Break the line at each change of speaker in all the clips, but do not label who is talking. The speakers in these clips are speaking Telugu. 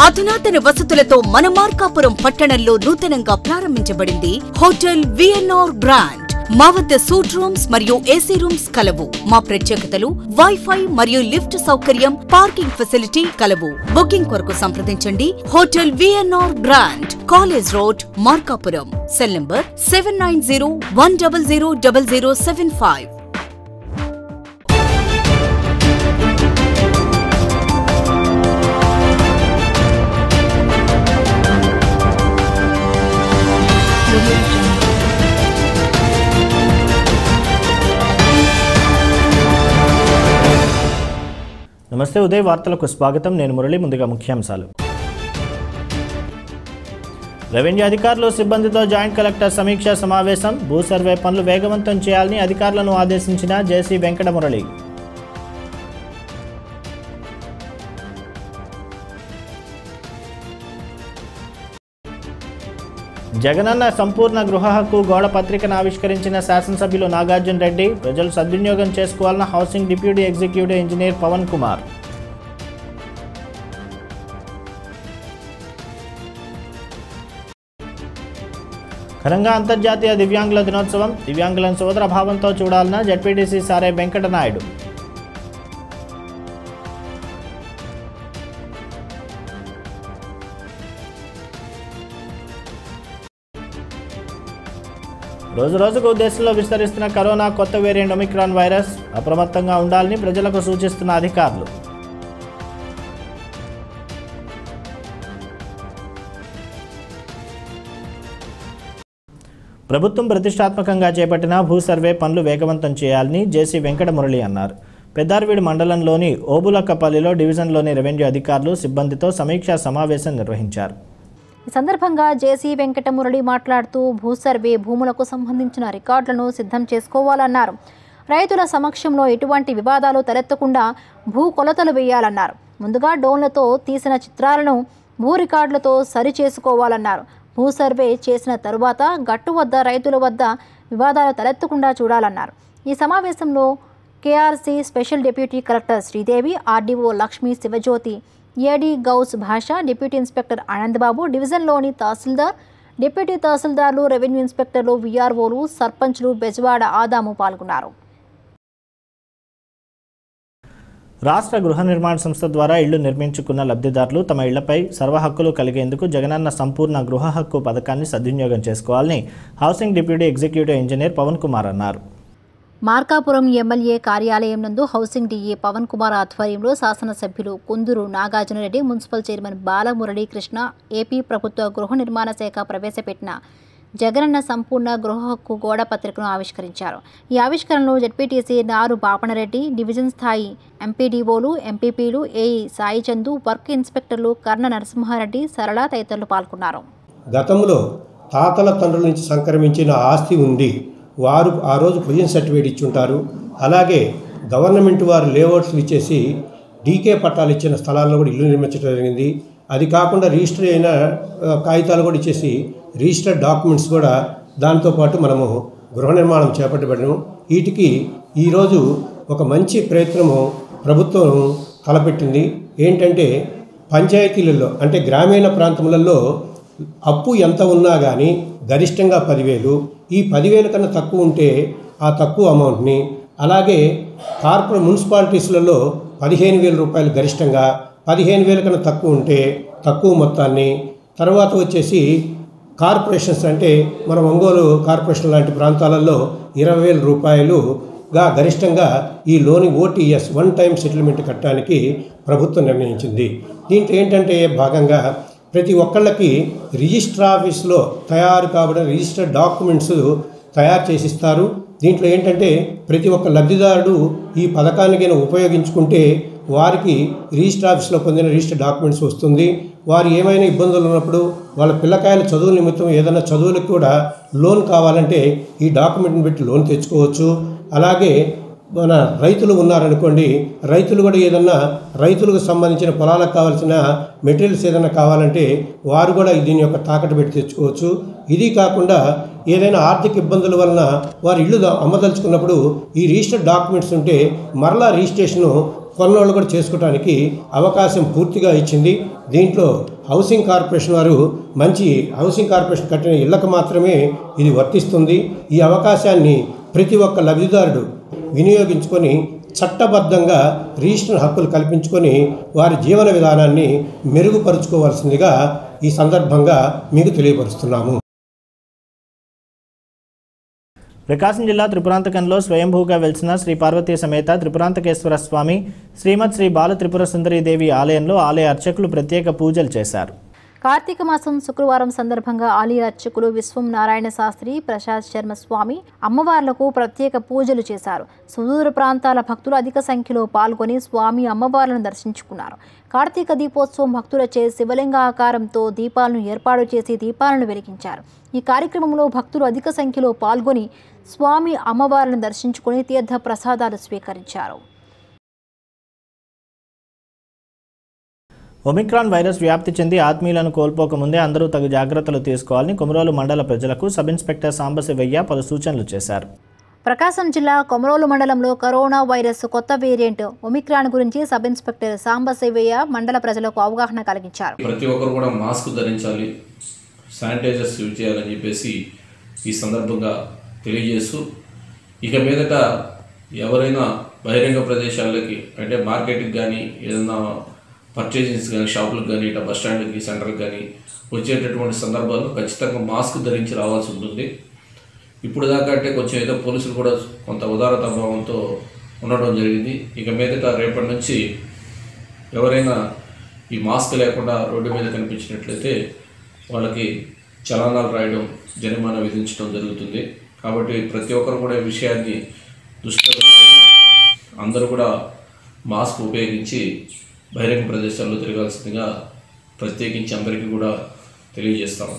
అధునాతన వసతులతో మన మార్కాపురం పట్టణంలో నూతనంగా ప్రారంభించబడింది హోటల్ విఎన్ఆర్ గ్రాండ్ మా వద్ద సూట్ రూమ్స్ మరియు ఏసీ రూమ్స్ కలవు మా ప్రత్యేకతలు వైఫై మరియు లిఫ్ట్ సౌకర్యం పార్కింగ్ ఫెసిలిటీ కలవు బుకింగ్ కొరకు సంప్రదించండి hotel VNR Grand college road Markapuram cell number seven nine zero one double zero double zero seven five
నమస్తే ఉదయ్ వార్తలకు స్వాగతం నేను మురళి ముందుగా ముఖ్యాంశాలు రెవెన్యూ అధికారులు సిబ్బందితో జాయింట్ కలెక్టర్ సమీక్షా సమావేశం భూ సర్వే పనులు వేగవంతం చేయాలని అధికారులను ఆదేశించిన జేసీ వెంకట మురళి జగనన్న సంపూర్ణ గృహ హక్కు గోడ పత్రికను ఆవిష్కరించిన శాసనసభ్యులు నాగార్జున రెడ్డి ప్రజలు సద్వినియోగం చేసుకోవాలన్న housing deputy executive engineer Pavan Kumar ఘనంగా అంతర్జాతీయ దివ్యాంగుల దినోత్సవం దివ్యాంగులను సోదర భావంతో చూడాలన్న జడ్పీటీసీ సారే వెంకటనాయుడు రోజు రోజుకు దేశంలో విస్తరిస్తున్న కరోనా కొత్త వేరియంట్ ఒమిక్రాన్ వైరస్ అప్రమత్తంగా ఉండాలని ప్రజలకు సూచిస్తున్న అధికారులు ప్రభుత్వం ప్రతిష్టాత్మకంగా చేపట్టిన భూ సర్వే పనులు వేగవంతం చేయాలని జేసీ వెంకట మురళి అన్నారు పెద్దారవీడు మండలంలోని ఓబులక్కపల్లిలో డివిజన్లోని రెవెన్యూ అధికారులు సిబ్బందితో సమీక్షా సమావేశం నిర్వహించారు
ఈ సందర్భంగా జేసీ వెంకటమురళి మాట్లాడుతూ భూ సర్వే భూములకు సంబంధించిన రికార్డులను సిద్ధం చేసుకోవాలన్నారు రైతుల సమక్షంలో ఎటువంటి వివాదాలు తలెత్తకుండా భూ కొలతలు వేయాలన్నారు ముందుగా డ్రోన్లతో తీసిన చిత్రాలను భూ రికార్డులతో సరి చేసుకోవాలన్నారు భూ సర్వే చేసిన తరువాత గట్టు వద్ద రైతుల వద్ద వివాదాలు తలెత్తకుండా చూడాలన్నారు ఈ సమావేశంలో KRC special deputy collector Sridevi RDO Lakshmi Sivajyothi AD Gouse Basha deputy inspector Anandababu డివిజన్లోని తహసీల్దార్ డిప్యూటీ తహసీల్దార్లు రెవెన్యూ ఇన్స్పెక్టర్లు వీఆర్ఓలు సర్పంచ్లు బెజవాడ ఆదాము పాల్గొన్నారు
రాష్ట్ర గృహ నిర్మాణ సంస్థ ద్వారా ఇళ్లు నిర్మించుకున్న లబ్ధిదారులు తమ ఇళ్లపై సర్వ హక్కులు కలిగేందుకు జగనన్న సంపూర్ణ గృహ హక్కు పథకాన్ని సద్వినియోగం చేసుకోవాలని housing deputy executive engineer Pavan Kumar అన్నారు
మార్కాపురం ఎమ్మెల్యే కార్యాలయం నందు హౌసింగ్ డీఏ పవన్ కుమార్ ఆధ్వర్యంలో శాసనసభ్యులు Kunduru Nagarjuna Reddy municipal chairman Balamuralikrishna AP ప్రభుత్వ గృహ నిర్మాణ శాఖ ప్రవేశపెట్టిన జగనన్న సంపూర్ణ గృహ హక్కు గోడ పత్రికను ఆవిష్కరించారు ఈ ఆవిష్కరణలో జడ్పీటీసీ నారు బాపణరెడ్డి డివిజన్ స్థాయి ఎంపీడీఓలు ఎంపీపీలు ఏఈ సాయి చందు వర్క్ ఇన్స్పెక్టర్లు కర్ణ నరసింహారెడ్డి సరళ తదితరులు పాల్గొన్నారు
గతంలో తాతల తండ్రుల నుంచి సంక్రమించిన ఆస్తి ఉంది వారు ఆ రోజు పొజిషన్ సర్టిఫికేట్ ఇచ్చి ఉంటారు అలాగే గవర్నమెంట్ వారు లేఅవుట్స్ ఇచ్చేసి డీకే పట్టాలు ఇచ్చిన స్థలాల్లో కూడా ఇల్లు నిర్మించడం జరిగింది అది కాకుండా రిజిస్టర్ అయిన ఆ, కాగితాలు కూడా ఇచ్చేసి రిజిస్టర్డ్ డాక్యుమెంట్స్ కూడా దాంతోపాటు మనము గృహ నిర్మాణం చేపట్టబడము వీటికి ఈరోజు ఒక మంచి ప్రయత్నము ప్రభుత్వం తలపెట్టింది ఏంటంటే పంచాయతీలలో అంటే గ్రామీణ ప్రాంతములలో అప్పు ఎంత ఉన్నా కానీ గరిష్టంగా పదివేలు ఈ పదివేల కన్నా తక్కువ ఉంటే ఆ తక్కువ అమౌంట్ని అలాగే కార్పొరేట్ మున్సిపాలిటీస్లలో పదిహేను వేల రూపాయలు గరిష్టంగా పదిహేను వేల కన్నా తక్కువ ఉంటే తక్కువ మొత్తాన్ని తర్వాత వచ్చేసి కార్పొరేషన్స్ అంటే మన ఒంగోలు కార్పొరేషన్ లాంటి ప్రాంతాలలో ఇరవై వేల రూపాయలుగా గరిష్టంగా ఈ లోని ఓటీఎస్ వన్ టైం సెటిల్మెంట్ కట్టడానికి ప్రభుత్వం నిర్ణయించింది దీంట్లో ఏంటంటే భాగంగా ప్రతి ఒక్కళ్ళకి రిజిస్టర్ ఆఫీస్లో తయారు కాబడిన రిజిస్టర్ డాక్యుమెంట్స్ తయారు చేసిస్తారు దీంట్లో ఏంటంటే ప్రతి ఒక్క లబ్ధిదారుడు ఈ పథకాన్ని కనుక ఉపయోగించుకుంటే వారికి రిజిస్టర్ ఆఫీస్లో పొందిన రిజిస్టర్ డాక్యుమెంట్స్ వస్తుంది వారు ఏమైనా ఇబ్బందులు ఉన్నప్పుడు వాళ్ళ పిల్లకాయల చదువు నిమిత్తం ఏదైనా చదువులకు కూడా లోన్ కావాలంటే ఈ డాక్యుమెంట్ని పెట్టి లోన్ తెచ్చుకోవచ్చు అలాగే మన రైతులు ఉన్నారనుకోండి రైతులు కూడా ఏదన్నా రైతులకు సంబంధించిన పొలాలకు కావాల్సిన మెటీరియల్స్ ఏదైనా కావాలంటే వారు కూడా దీని యొక్క తాకట్టు పెట్టి తెచ్చుకోవచ్చు ఇది కాకుండా ఏదైనా ఆర్థిక ఇబ్బందుల వలన వారు ఇల్లు దా- అమ్మదలుచుకున్నప్పుడు ఈ రిజిస్టర్డ్ డాక్యుమెంట్స్ ఉంటే మరలా రిజిస్ట్రేషను కొన్నోళ్ళు కూడా చేసుకోవడానికి అవకాశం పూర్తిగా ఇచ్చింది దీంట్లో హౌసింగ్ కార్పొరేషన్ వారు మంచి హౌసింగ్ కార్పొరేషన్ కట్టిన ఇళ్లకు మాత్రమే ఇది వర్తిస్తుంది ఈ అవకాశాన్ని ప్రతి ఒక్క లబ్ధిదారుడు వినియోగించుకొని చట్టబద్ధంగా రిజిస్టర్ హక్కులు కల్పించుకొని వారి జీవన విధానాన్ని మెరుగుపరుచుకోవాల్సిందిగా ఈ సందర్భంగా మీకు తెలియపరుస్తున్నాము
ప్రకాశం జిల్లా త్రిపురాంతకంలో స్వయంభూగా వెలిసిన శ్రీ పార్వతీ సమేత త్రిపురాంతకేశ్వర స్వామి శ్రీమద్ శ్రీ బాల త్రిపుర సుందరీదేవి ఆలయంలో ఆలయ అర్చకులు ప్రత్యేక పూజలు చేశారు
కార్తీక మాసం శుక్రవారం సందర్భంగా ఆలయ అర్చకులు విశ్వం నారాయణ శాస్త్రి ప్రసాద్ శర్మ స్వామి అమ్మవార్లకు ప్రత్యేక పూజలు చేశారు సుదూర ప్రాంతాల భక్తులు అధిక సంఖ్యలో పాల్గొని స్వామి అమ్మవార్లను దర్శించుకున్నారు కార్తీక దీపోత్సవం భక్తులచే శివలింగ ఆకారంతో దీపాలను ఏర్పాటు చేసి దీపాలను వెలిగించారు ఈ కార్యక్రమంలో భక్తులు అధిక సంఖ్యలో పాల్గొని స్వామి అమ్మవార్లను దర్శించుకుని తీర్థ ప్రసాదాలు స్వీకరించారు
ఒమిక్రాన్ వైరస్ వ్యాప్తి చెంది ఆత్మీయులను కోల్పోకముందే అందరూ తగు జాగ్రత్తలు తీసుకోవాలని కుమరోలు మండల ప్రజలకు సబ్ ఇన్స్పెక్టర్ సాంబశివయ్య పలు సూచనలు చేశారు
ప్రకాశం జిల్లా కొమరోలు మండలంలో కరోనా వైరస్ కొత్త వేరియంట్ ఒమిక్రాన్ గురించి సబ్ ఇన్స్పెక్టర్ సాంబశివయ్య మండల ప్రజలకు అవగాహన కలిగించారు
ప్రతి ఒక్కరు కూడా మాస్క్ ధరించాలి శానిటైజర్స్ యూజ్ చేయాలని చెప్పేసి ఈ సందర్భంగా తెలియజేస్తూ ఇక మీదట ఎవరైనా బహిరంగ ప్రదేశాలకి అంటే మార్కెట్కి కానీ ఏదైనా పర్చేజింగ్స్ కానీ షాపులకు కానీ ఇట్లా బస్ స్టాండ్కి సెంటర్కి కానీ వచ్చేటటువంటి సందర్భాల్లో ఖచ్చితంగా మాస్క్ ధరించి రావాల్సి ఉంటుంది ఇప్పుడు దాకా అంటే కొంచెం ఏదో పోలీసులు కూడా కొంత ఉదారత భావంతో ఉండడం జరిగింది ఇక మీదట రేపటి నుంచి ఎవరైనా ఈ మాస్క్ లేకుండా రోడ్డు మీద కనిపించినట్లయితే వాళ్ళకి చలానాలు రాయడం జరిమానా విధించడం జరుగుతుంది కాబట్టి ప్రతి ఒక్కరు కూడా ఈ విషయాన్ని దృష్టిలో పెట్టుకొని అందరూ కూడా మాస్క్ ఉపయోగించి బహిరంగ ప్రదేశాల్లో తిరగాల్సిందిగా ప్రత్యేకించి అందరికీ కూడా తెలియజేస్తాము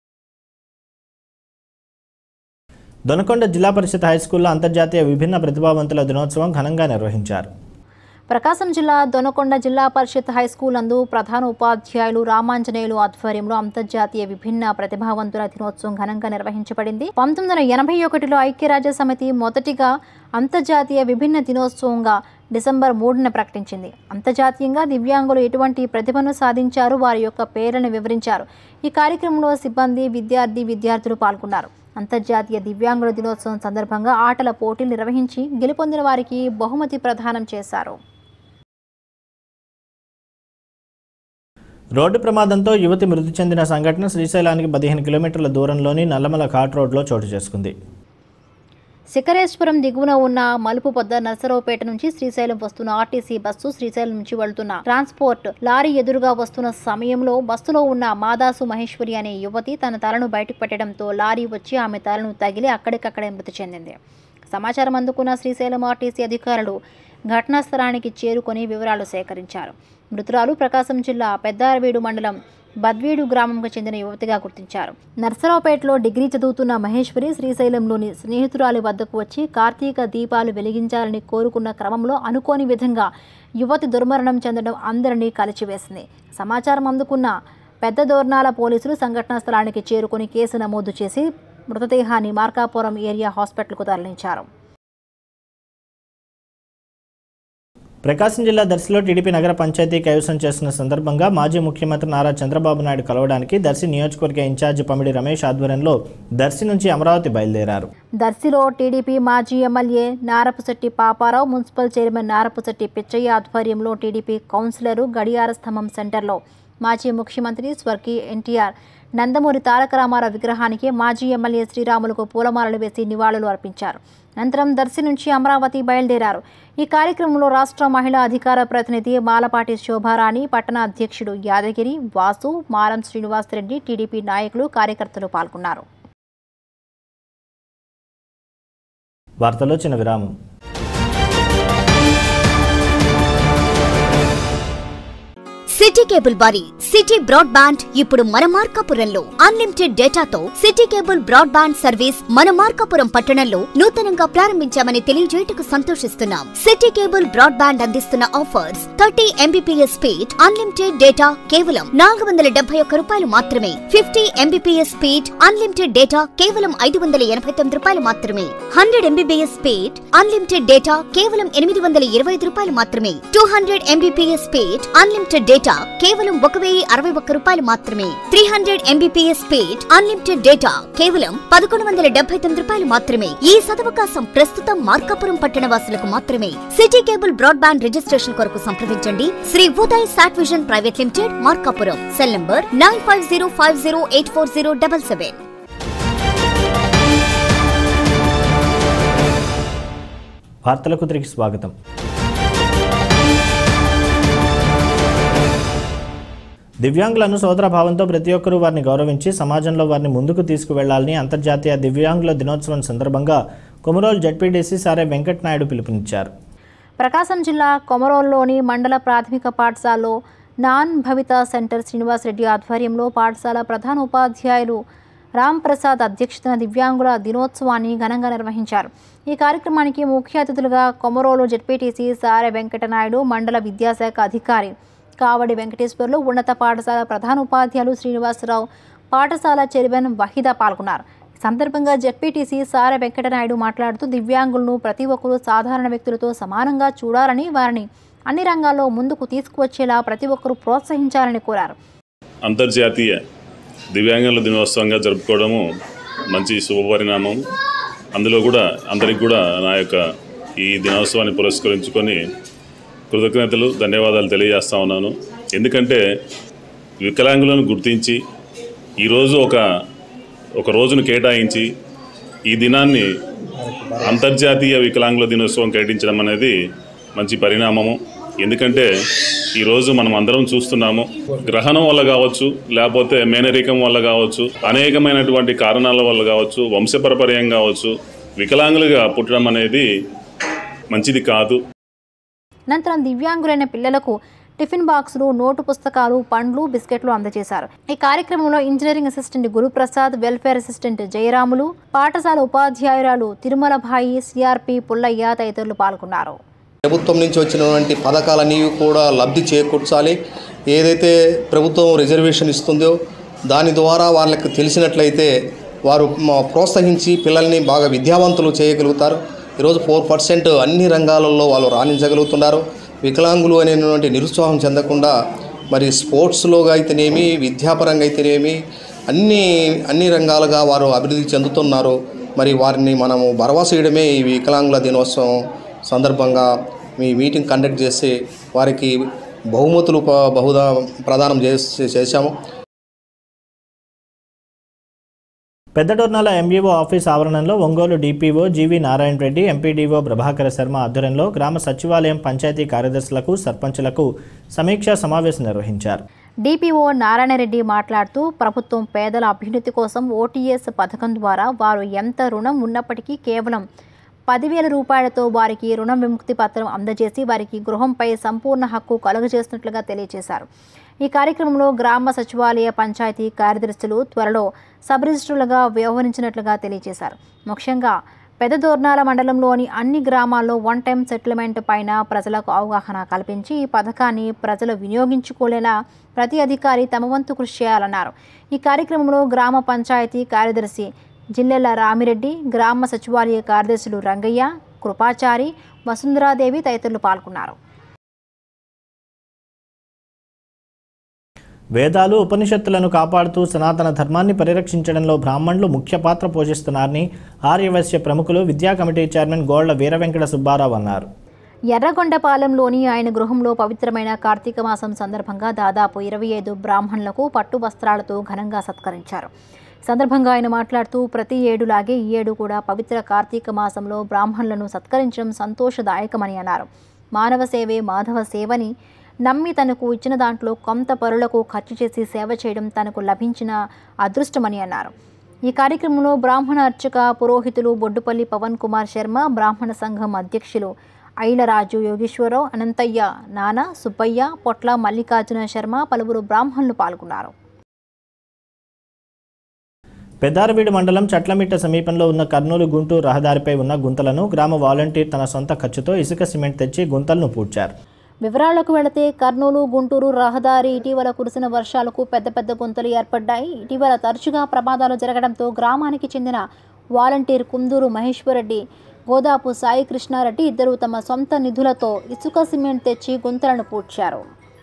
దొనకొండ జిల్లా పరిషత్ హైస్కూల్లో అంతర్జాతీయ విభిన్న ప్రతిభావంతుల దినోత్సవం ఘనంగా నిర్వహించారు
ప్రకాశం జిల్లా దొనకొండ జిల్లా పరిషత్ హై స్కూల్ నందు ప్రధాన ఉపాధ్యాయులు రామాంజనేయులు ఆధ్వర్యంలో అంతర్జాతీయ విభిన్న ప్రతిభావంతుల దినోత్సవం ఘనంగా నిర్వహించబడింది పంతొమ్మిది వందల ఎనభై ఒకటిలో ఐక్యరాజ్య సమితి మొదటిగా అంతర్జాతీయ విభిన్న దినోత్సవంగా డిసెంబర్ మూడున ప్రకటించింది అంతర్జాతీయంగా దివ్యాంగులు ఎటువంటి ప్రతిభను సాధించారు వారి యొక్క పేర్లను వివరించారు ఈ కార్యక్రమంలో సిబ్బంది విద్యార్థి విద్యార్థులు పాల్గొన్నారు అంతర్జాతీయ దివ్యాంగుల దినోత్సవం సందర్భంగా ఆటల పోటీలు నిర్వహించి గెలుపొందిన వారికి బహుమతి ప్రదానం చేశారు
రోడ్డు ప్రమాదంతో యువతి మృతి చెందిన సంఘటన శ్రీశైలానికి పదిహేను కిలోమీటర్ల దూరంలోని నల్లమల ఘాట్ రోడ్లో చోటు చేసుకుంది
శిఖరేశ్వరం దిగువన ఉన్న మలుపు పొద్ద నర్సరావుపేట నుంచి శ్రీశైలం వస్తున్న ఆర్టీసీ బస్సు శ్రీశైలం నుంచి వెళ్తున్న ట్రాన్స్పోర్ట్ లారీ ఎదురుగా వస్తున్న సమయంలో బస్సులో ఉన్న మాదాసు మహేశ్వరి అనే యువతి తన తలను బయటకు పెట్టడంతో లారీ వచ్చి ఆమె తలను తగిలి అక్కడికక్కడే మృతి చెందింది సమాచారం అందుకున్న శ్రీశైలం ఆర్టీసీ అధికారులు ఘటనా స్థలానికి చేరుకొని వివరాలు సేకరించారు మృతురాలు ప్రకాశం జిల్లా పెద్దారవీడు మండలం బద్వీడు గ్రామంకు చెందిన యువతిగా గుర్తించారు నర్సరావుపేటలో డిగ్రీ చదువుతున్న మహేశ్వరి శ్రీశైలంలోని స్నేహితురాలి వద్దకు వచ్చి కార్తీక దీపాలు వెలిగించాలని కోరుకున్న క్రమంలో అనుకోని విధంగా యువతి దుర్మరణం చెందడం అందరినీ కలిచివేసింది సమాచారం అందుకున్న పెద్ద దోర్నాల పోలీసులు సంఘటనా స్థలానికి చేరుకుని కేసు నమోదు చేసి మృతదేహాన్ని మార్కాపురం ఏరియా హాస్పిటల్కు తరలించారు
ప్రకాశం జిల్లా దర్శిలో టీడీపీ నగర పంచాయతీ కైవసం చేస్తున్న సందర్భంగా మాజీ ముఖ్యమంత్రి నారా చంద్రబాబు నాయుడు కలవడానికి దర్శి నియోజకవర్గ ఇన్ఛార్జి పమిడి రమేష్ ఆధ్వర్యంలో దర్శి నుంచి అమరావతి బయలుదేరారు
దర్శిలో టీడీపీ మాజీ MLA Narapusetti Paparao municipal chairman Narapusetti Pichaiah ఆధ్వర్యంలో టీడీపీ కౌన్సిలరు గడియార స్తంభం సెంటర్లో మాజీ ముఖ్యమంత్రి స్వర్గీయ ఎన్టీఆర్ నందమూరి తారక రామారావు విగ్రహానికి మాజీ ఎమ్మెల్యే శ్రీరాములకు పూలమాలలు వేసి నివాళులు అర్పించారు అనంతరం దర్శి నుంచి అమరావతి బయలుదేరారు ఈ కార్యక్రమంలో రాష్ట్ర మహిళా అధికార ప్రతినిధి మాలపాటి శోభారాణి పట్టణ అధ్యక్షుడు యాదగిరి వాసు మారం శ్రీనివాసరెడ్డి టీడీపీ నాయకులు కార్యకర్తలు పాల్గొన్నారు
వార్తలో చిన్న విరామం
సిటీ కేబుల్ వారి సిటీ బ్రాడ్బ్యాండ్ ఇప్పుడు మన మార్కాపురంలో అన్లిమిటెడ్ డేటాతో సిటీ కేబుల్ బ్రాడ్బ్యాండ్ సర్వీస్ మన మార్కాపురం పట్టణంలో నూతనంగా ప్రారంభించామని తెలియజేయటకు సంతోషిస్తున్నాం సిటీ కేబుల్ బ్రాడ్బ్యాండ్ అందిస్తున్న offers thirty MBPS speed unlimited data కేవలం నాలుగు వందల డెబ్బై ఒక్క రూపాయలు మాత్రమే fifty MBPS speed unlimited data కేవలం ఐదు వందల ఎనభై తొమ్మిది రూపాయలు మాత్రమే hundred MBBS speed unlimited data కేవలం ఎనిమిది వందల ఇరవై ఐదు రూపాయలు మాత్రమే two hundred MBPS speed unlimited data కేవలం ఒక వెయ్యి అరవై ఒక్క రూపాయలు మాత్రమే three hundred MBPS speed unlimited data కేవలం పదకొండు వందల డెబ్బై తొమ్మిది రూపాయలు మాత్రమే ఈ సదవకాశం ప్రస్తుతం మార్కాపురం పట్టణ వాసులకు మాత్రమే సిటీ కేబుల్ బ్రాడ్బ్యాండ్ రిజిస్ట్రేషన్ కొరకు సంప్రదించండి Shri Uday sat vision private limited Markapuram cell number nine five zero five zero eight four zero double seven
వార్తలకు తిరిగి స్వాగతం దివ్యాంగులను సోదర భావంతో ప్రతి ఒక్కరూ వారిని గౌరవించి సమాజంలో వారిని ముందుకు తీసుకువెళ్లాలని అంతర్జాతీయ దివ్యాంగుల దినోత్సవం సందర్భంగా కొమరోలు జడ్పీడీసీ సారే వెంకట్ నాయుడు పిలుపునిచ్చారు
ప్రకాశం జిల్లా కొమరోల్లోని మండల ప్రాథమిక పాఠశాలలో నాన్ భవిత సెంటర్ శ్రీనివాసరెడ్డి ఆధ్వర్యంలో పాఠశాల ప్రధాన ఉపాధ్యాయులు రామ్ ప్రసాద్ అధ్యక్షతన దివ్యాంగుల దినోత్సవాన్ని ఘనంగా నిర్వహించారు ఈ కార్యక్రమానికి ముఖ్య అతిథులుగా కొమరోలు జెడ్పీటీసీ సారె వెంకటనాయుడు మండల విద్యాశాఖ అధికారి కావడి వెంకటేశ్వర్లు ఉన్నత పాఠశాల ప్రధాన ఉపాధ్యాయులు శ్రీనివాసరావు పాఠశాల చైర్మన్ వహీదా పాల్గొన్నారు ఈ సందర్భంగా జెడ్పీటీసీ సార వెంకటనాయుడు మాట్లాడుతూ దివ్యాంగులను ప్రతి ఒక్కరూ సాధారణ వ్యక్తులతో సమానంగా చూడాలని వారిని అన్ని రంగాల్లో ముందుకు తీసుకువచ్చేలా ప్రతి ఒక్కరూ ప్రోత్సహించాలని కోరారు
అంతర్జాతీయ దివ్యాంగుల దినోత్సవంగా జరుపుకోవడము మంచి శుభపరిణామం అందులో కూడా అందరికి కూడా నా యొక్క ఈ దినోత్సవాన్ని పురస్కరించుకొని కృతజ్ఞతలు ధన్యవాదాలు తెలియజేస్తా ఉన్నాను ఎందుకంటే వికలాంగులను గుర్తించి ఈరోజు ఒక ఒక రోజును కేటాయించి ఈ దినాన్ని అంతర్జాతీయ వికలాంగుల దినోత్సవం కేటాయించడం అనేది మంచి పరిణామము ఎందుకంటే ఈరోజు మనం అందరం చూస్తున్నాము గ్రహణం వల్ల కావచ్చు లేకపోతే మేనరికం వల్ల కావచ్చు అనేకమైనటువంటి కారణాల వల్ల కావచ్చు వంశపరపర్యం కావచ్చు వికలాంగులుగా పుట్టడం అనేది మంచిది కాదు
అనంతరం దివ్యాంగులైన పిల్లలకు టిఫిన్ బాక్సులు నోటు పుస్తకాలు పండ్లు బిస్కెట్లు అందజేశారు ఈ కార్యక్రమంలో engineering assistant Guruprasad welfare assistant Jayaramulu పాఠశాల ఉపాధ్యాయురాలు తిరుమలభాయి సిఆర్పి పుల్లయ్య తదితరులు పాల్గొన్నారు
ప్రభుత్వం నుంచి వచ్చినటువంటి పథకాలన్నీ కూడా లబ్ధి చేకూర్చాలి ఏదైతే ప్రభుత్వం రిజర్వేషన్ ఇస్తుందో దాని ద్వారా వాళ్ళకి తెలిసినట్లయితే వారు మ- ప్రోత్సహించి పిల్లల్ని బాగా విద్యావంతులు చేయగలుగుతారు ఈరోజు ఫోర్ పర్సెంట్ అన్ని రంగాలలో వాళ్ళు రాణించగలుగుతున్నారు వికలాంగులు అనేటువంటి నిరుత్సాహం చెందకుండా మరి స్పోర్ట్స్లో అయితేనేమి విద్యాపరంగా అయితేనేమి అన్ని అన్ని రంగాలుగా వారు అభివృద్ధి చెందుతున్నారు మరి వారిని మనము భరవస చేయడమే ఈ వికలాంగుల దినోత్సవం సందర్భంగా మీ మీటింగ్ కండక్ట్ చేసి వారికి బహుమతులు ప- బహుదా ప్రదానం చేసి చేశాము
పెద్దడొర్నాల ఎంఈఓ ఆఫీస్ ఆవరణలో ఒంగోలు డిపిఓ జీవి నారాయణ రెడ్డి ఎంపీడీఓ ప్రభాకర శర్మ ఆధ్వర్యంలో గ్రామ సచివాలయం పంచాయతీ కార్యదర్శులకు సర్పంచులకు సమీక్షా సమావేశం నిర్వహించారు
డిపిఓ నారాయణరెడ్డి మాట్లాడుతూ ప్రభుత్వం పేదల అభ్యున్నతి కోసం ఓటీఎస్ పథకం ద్వారా వారు ఎంత రుణం ఉన్నప్పటికీ కేవలం పదివేల రూపాయలతో వారికి రుణ విముక్తి పత్రం అందజేసి వారికి గృహంపై సంపూర్ణ హక్కు కలుగజేస్తున్నట్లుగా తెలియజేశారు ఈ కార్యక్రమంలో గ్రామ సచివాలయ పంచాయతీ కార్యదర్శులు త్వరలో సబ్ రిజిస్ట్రులుగా వ్యవహరించినట్లుగా తెలియజేశారు ముఖ్యంగా పెద్దదోర్నాల మండలంలోని అన్ని గ్రామాల్లో వన్ టైం సెటిల్మెంట్ పైన ప్రజలకు అవగాహన కల్పించి ఈ పథకాన్ని ప్రజలు వినియోగించుకోలేలా ప్రతి అధికారి తమ వంతు కృషి చేయాలన్నారు ఈ కార్యక్రమంలో గ్రామ పంచాయతీ కార్యదర్శి జిల్లెల రామిరెడ్డి గ్రామ సచివాలయ కార్యదర్శులు రంగయ్య కృపాచారి వసుంధరాదేవి తదితరులు పాల్గొన్నారు
వేదాలు ఉపనిషత్తులను కాపాడుతూ సనాతన ధర్మాన్ని పరిరక్షించడంలో బ్రాహ్మణులు ముఖ్య పాత్ర పోషిస్తున్నారని ఆర్యవైశ్య ప్రముఖులు విద్యా కమిటీ చైర్మన్ గోళ్ల వీరవెంకట సుబ్బారావు అన్నారు
ఎర్రగొండపాలెంలోని ఆయన గృహంలో పవిత్రమైన కార్తీక మాసం సందర్భంగా దాదాపు ఇరవై ఐదు బ్రాహ్మణులకు పట్టు వస్త్రాలతో ఘనంగా సత్కరించారు ఈ సందర్భంగా ఆయన మాట్లాడుతూ ప్రతి ఏడులాగే ఈ ఏడు కూడా పవిత్ర కార్తీక మాసంలో బ్రాహ్మణులను సత్కరించడం సంతోషదాయకమని అన్నారు మానవ సేవే మాధవ సేవని నమ్మి తనకు ఇచ్చిన దాంట్లో కొంత పరులకు ఖర్చు చేసి సేవ చేయడం తనకు లభించిన అదృష్టమని అన్నారు ఈ కార్యక్రమంలో బ్రాహ్మణ అర్చక పురోహితులు బొడ్డుపల్లి పవన్ కుమార్ శర్మ బ్రాహ్మణ సంఘం అధ్యక్షులు ఐలరాజు యోగేశ్వరరావు అనంతయ్య నానా సుబ్బయ్య పొట్ల మల్లికార్జున శర్మ పలువురు బ్రాహ్మణులు పాల్గొన్నారు
పెద్దారవీడు మండలం చట్లమిట్ట సమీపంలో ఉన్న కర్నూలు గుంటూరు రహదారిపై ఉన్న గుంతలను గ్రామ వాలంటీర్ తన సొంత ఖర్చుతో ఇసుక సిమెంట్ తెచ్చి గుంతలను పూడ్చారు
వివరాలకు వెళితే కర్నూలు గుంటూరు రహదారి ఇటీవల కురిసిన వర్షాలకు పెద్ద పెద్ద గుంతలు ఏర్పడ్డాయి ఇటీవల తరచుగా ప్రమాదాలు జరగడంతో గ్రామానికి చెందిన వాలంటీర్ కుందూరు మహేశ్వరరెడ్డి గోదాపు సాయి కృష్ణారెడ్డి ఇద్దరు తమ సొంత నిధులతో ఇసుక సిమెంట్ తెచ్చి గుంతలను పూడ్చారు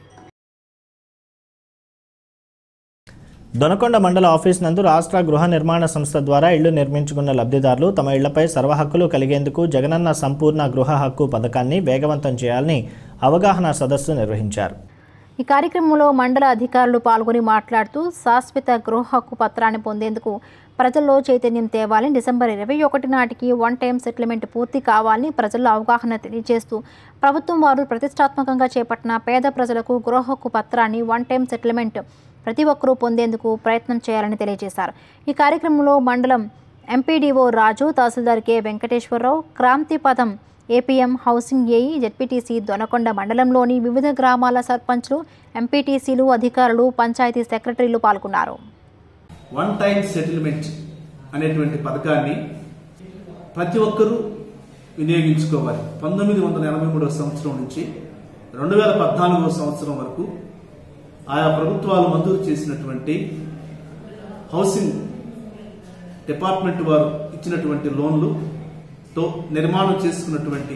దొనకొండ మండల ఆఫీస్ నందు రాష్ట్ర గృహ నిర్మాణ సంస్థ ద్వారా ఇళ్లు నిర్మించుకున్న లబ్ధిదారులు తమ ఇళ్లపై సర్వహక్కులు కలిగేందుకు జగనన్న సంపూర్ణ గృహ హక్కు పథకాన్ని వేగవంతం చేయాలని అవగాహన సదస్సు నిర్వహించారు
ఈ కార్యక్రమంలో మండల అధికారులు పాల్గొని మాట్లాడుతూ శాశ్వత గృహ హక్కు పత్రాన్ని పొందేందుకు ప్రజల్లో చైతన్యం తేవాలని డిసెంబర్ ఇరవై ఒకటి నాటికి వన్ టైం సెటిల్మెంట్ పూర్తి కావాలని ప్రజల్లో అవగాహన తెలియజేస్తూ ప్రభుత్వం వారు ప్రతిష్టాత్మకంగా చేపట్టిన పేద ప్రజలకు గృహ హక్కు పత్రాన్ని వన్ టైం సెటిల్మెంట్ ప్రతి ఒక్కరూ పొందేందుకు ప్రయత్నం చేయాలని తెలియజేశారు ఈ కార్యక్రమంలో మండలం ఎంపీడీఓ రాజు తహసీల్దార్ కె వెంకటేశ్వరరావు క్రాంతి పదం APM housing AE ZPTC Donakonda మండలంలోని వివిధ గ్రామాల సర్పంచ్లు ఎంపీటీసీలు అధికారులు పంచాయతీ సెక్రటరీలు పాల్గొన్నారు
వన్ టైం సెటిల్మెంట్ అనేటువంటి పథకాన్ని ప్రతి ఒక్కరూ వినియోగించుకోవాలి పంతొమ్మిది వందల ఎనభై మూడవ సంవత్సరం నుంచి రెండు వేల పద్నాలుగవ సంవత్సరం వరకు ఆయా ప్రభుత్వాలు మంజూరు చేసినటువంటి హౌసింగ్ డిపార్ట్మెంట్ వారు ఇచ్చినటువంటి లోన్లుతో నిర్మాణం చేసుకున్నటువంటి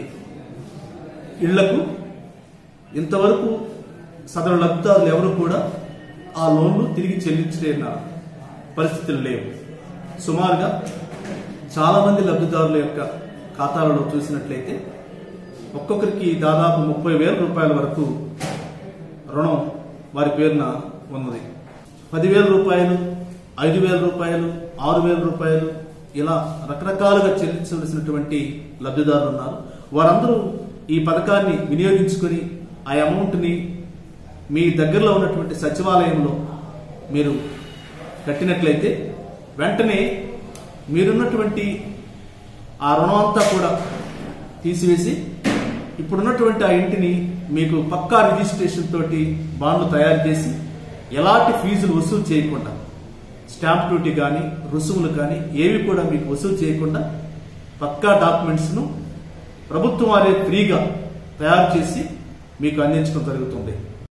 ఇళ్లకు ఇంతవరకు సదరు లబ్ధిదారులు ఎవరు కూడా ఆ లోన్లు తిరిగి చెల్లించలేన పరిస్థితులు లేవు సుమారుగా చాలా మంది లబ్ధిదారుల యొక్క ఖాతాలలో చూసినట్లయితే ఒక్కొక్కరికి దాదాపు ముప్పై వేల రూపాయల వరకు రుణం వారి పేరున ఉన్నది పదివేల రూపాయలు ఐదు వేల రూపాయలు ఆరు వేల రూపాయలు ఇలా రకరకాలుగా చెల్లించవలసినటువంటి లబ్ధిదారులు ఉన్నారు వారందరూ ఈ పథకాన్ని వినియోగించుకొని ఆ అమౌంట్ని మీ దగ్గరలో ఉన్నటువంటి సచివాలయంలో మీరు కట్టినట్లయితే వెంటనే మీరున్నటువంటి ఆ రుణం అంతా కూడా తీసివేసి ఇప్పుడున్నటువంటి ఆ ఇంటిని మీకు పక్కా రిజిస్ట్రేషన్ తోటి బాండ్లు తయారు చేసి ఎలాంటి ఫీజులు వసూలు చేయకుండా స్టాంప్ డ్యూటీ కానీ రుసుములు కానీ ఏవి కూడా మీకు వసూలు చేయకుండా పక్కా డాక్యుమెంట్స్ను ప్రభుత్వం వారే ఫ్రీగా తయారు చేసి మీకు అందించడం జరుగుతుంది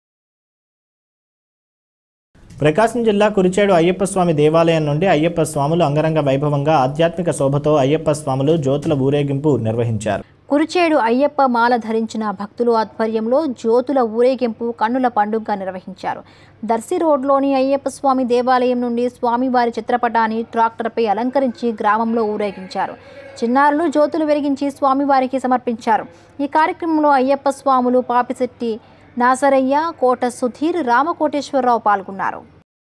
ప్రకాశం జిల్లా కురిచేడు అయ్యప్ప స్వామి దేవాలయం నుండి అయ్యప్ప స్వాములు అంగరంగ వైభవంగా ఆధ్యాత్మిక శోభతో అయ్యప్ప స్వాములు జ్యోతుల ఊరేగింపు నిర్వహించారు
కురిచేడు అయ్యప్ప మాల ధరించిన భక్తులు ఆధ్వర్యంలో జ్యోతుల ఊరేగింపు కన్నుల పండుగగా నిర్వహించారు దర్శి రోడ్లోని అయ్యప్ప స్వామి దేవాలయం నుండి స్వామివారి చిత్రపటాన్ని ట్రాక్టర్పై అలంకరించి గ్రామంలో ఊరేగించారు చిన్నారులు జ్యోతులు వెలిగించి స్వామివారికి సమర్పించారు ఈ కార్యక్రమంలో అయ్యప్ప స్వాములు పాపిశెట్టి నాసరయ్య కోట సుధీర్ రామకోటేశ్వరరావు పాల్గొన్నారు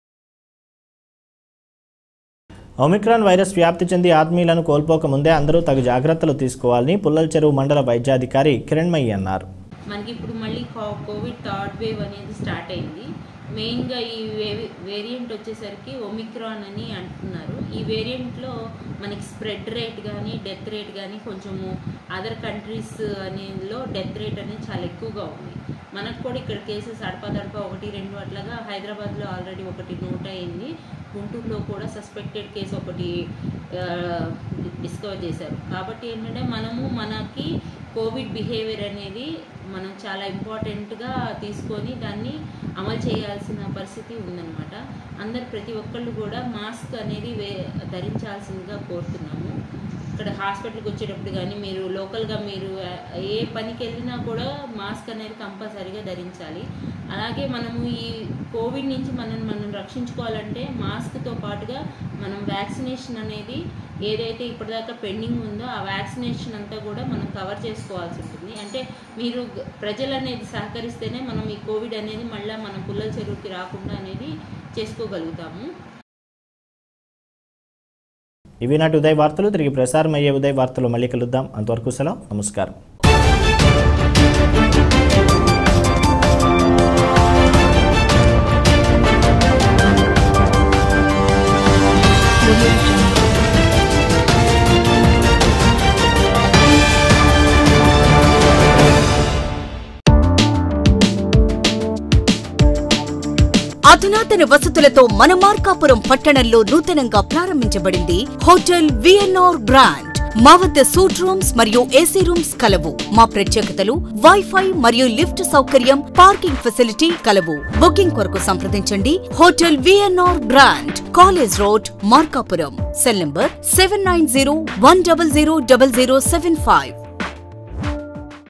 ఒమిక్రాన్ వైరస్ వ్యాప్తి చెంది ఆత్మీయులను కోల్పోక ముందే అందరూ తగు జాగ్రత్తలు తీసుకోవాలని పుల్లల చెరువు మండల వైద్యాధికారి కిరణ్మయ్య అన్నారు
మనకి ఇప్పుడు మళ్ళీ కో- కోవిడ్ థర్డ్ వేవ్ అనేది స్టార్ట్ అయింది మెయిన్గా ఈ వే- వేరియంట్ వచ్చేసరికి ఒమిక్రాన్ అని అంటున్నారు ఈ వేరియంట్లో మనకి స్ప్రెడ్ రేట్ కానీ డెత్ రేట్ కానీ కొంచెము అదర్ కంట్రీస్ అనేలో డెత్ రేట్ అనేది చాలా ఎక్కువగా ఉంది మనకు కూడా ఇక్కడ కేసెస్ అడపదడప ఒకటి రెండు అట్లాగా హైదరాబాద్లో ఆల్రెడీ ఒకటి నోట్ అయింది గుంటూరులో కూడా సస్పెక్టెడ్ కేసు ఒకటి డిస్కవర్ చేశారు కాబట్టి ఏంటంటే మనము మనకి కోవిడ్ బిహేవియర్ అనేది మనం చాలా ఇంపార్టెంట్గా తీసుకొని దాన్ని అమలు చేయాల్సిన పరిస్థితి ఉందన్నమాట అందరు ప్రతి ఒక్కళ్ళు కూడా మాస్క్ అనేది వే ధరించాల్సిందిగా కోరుతున్నాము ఇక్కడ హాస్పిటల్కి వచ్చేటప్పుడు కానీ మీరు లోకల్గా మీరు ఏ పనికి వెళ్ళినా కూడా మాస్క్ అనేది కంపల్సరీగా ధరించాలి అలాగే మనము ఈ కోవిడ్ నుంచి మనం మనం రక్షించుకోవాలంటే మాస్క్తో పాటుగా మనం వ్యాక్సినేషన్ అనేది ఏదైతే ఇప్పటిదాకా పెండింగ్ ఉందో ఆ వ్యాక్సినేషన్ అంతా కూడా మనం కవర్ చేసుకోవాల్సి ఉంటుంది అంటే మీరు గ- ప్రజలు అనేది సహకరిస్తేనే మనం ఈ కోవిడ్ అనేది మళ్ళీ మన పుల్లల చెరువుకి రాకుండా అనేది చేసుకోగలుగుతాము
ఇవి నాటి ఉదయ వార్తలు తిరిగి ప్రసారం అయ్యే ఉదయ వార్తలు మళ్ళీ కలుద్దాం అంతవరకు సెలవు నమస్కారం
Audio Jungle.
అధునాతన వసతులతో మన మార్కాపురం పట్టణంలో నూతనంగా ప్రారంభించబడింది హోటల్ విఎన్ఆర్ గ్రాండ్ మా వద్ద సూట్ రూమ్స్ మరియు ఏసీ రూమ్స్ కలవు మా ప్రత్యేకతలు వైఫై మరియు లిఫ్ట్ సౌకర్యం పార్కింగ్ ఫెసిలిటీ కలవు బుకింగ్ కొరకు సంప్రదించండి hotel VNR Grand college road Markapuram cell number seven nine zero one double zero double zero seven five